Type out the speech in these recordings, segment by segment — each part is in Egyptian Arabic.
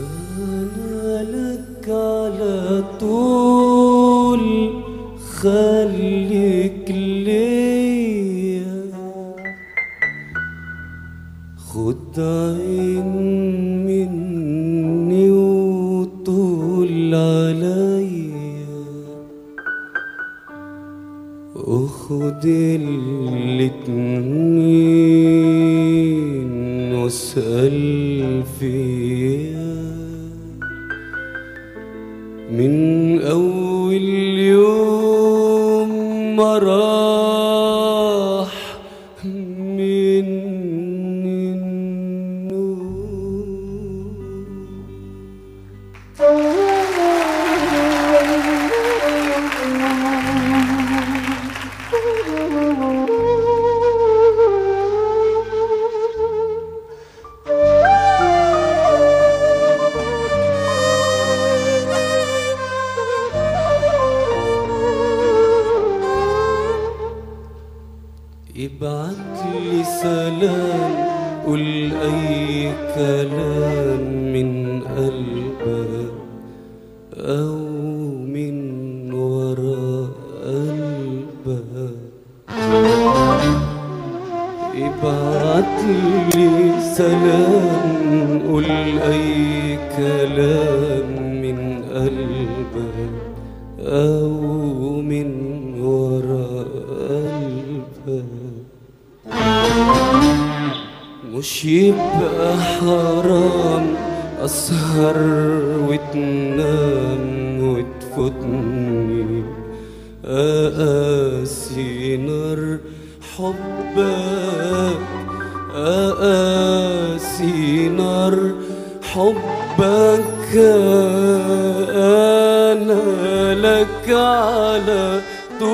أنا لك على طول خليك ليا خد عين مني وطول عليا وخد الاتنين واسأل فيا من أول يوم ما راح مني النور ابعت لي سلام قول اي كلام من قلبك او من ورا قلبك ابعت لي سلام قول اي كلام من قلبك او من ورا قلبك مش يبقى حرام أسهر وتنام وتفوتني أقاسي نار حبك أقاسي نار حبك أنا لك على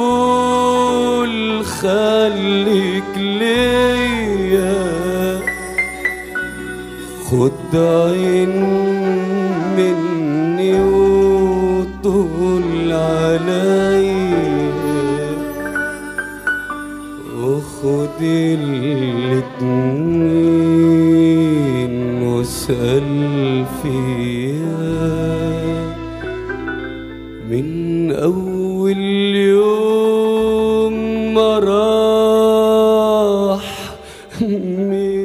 طول خليك ليا خد عين مني وطول عليا وخد الاتنين واسأل فيا من أول يوم ما راح مني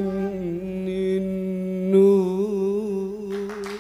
النور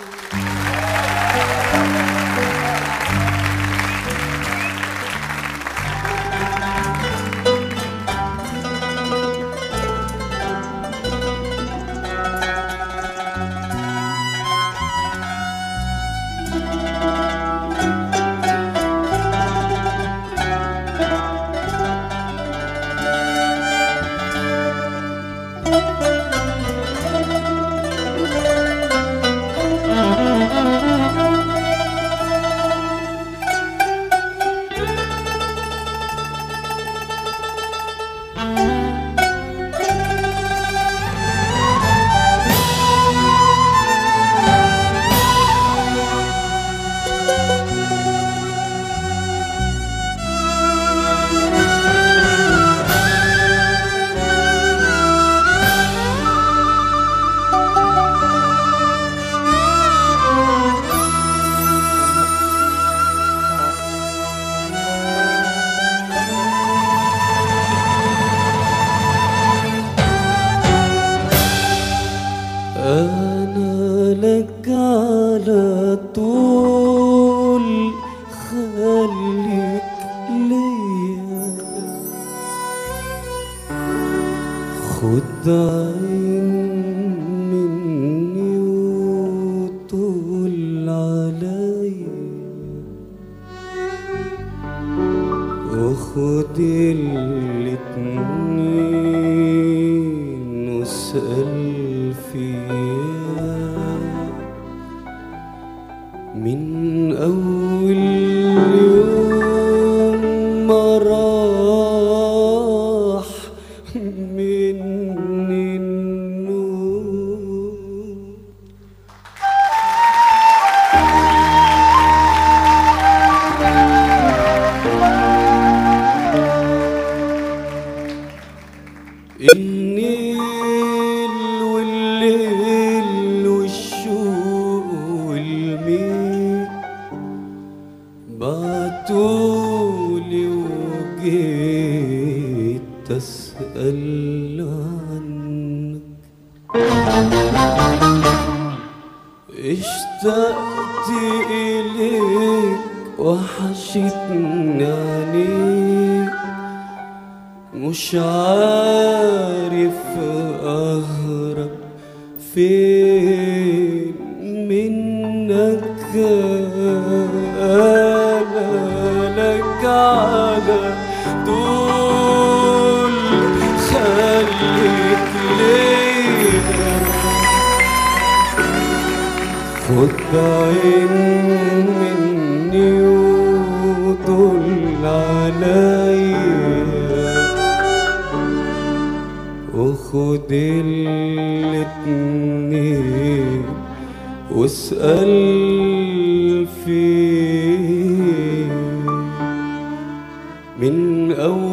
أنا لك على طول خليك ليا خد عين مني وطول عليا وخد الاتنين واسأل فيا من أول يوم ما راح مني النور النيل والليل والشوق اشتقت إليك وحشتني عينيك مش عارف أهرب فين منك أنا لك على طول خليك ليا خد بعين مني وطل عليا وخد الاتنين واسأل فيه من أول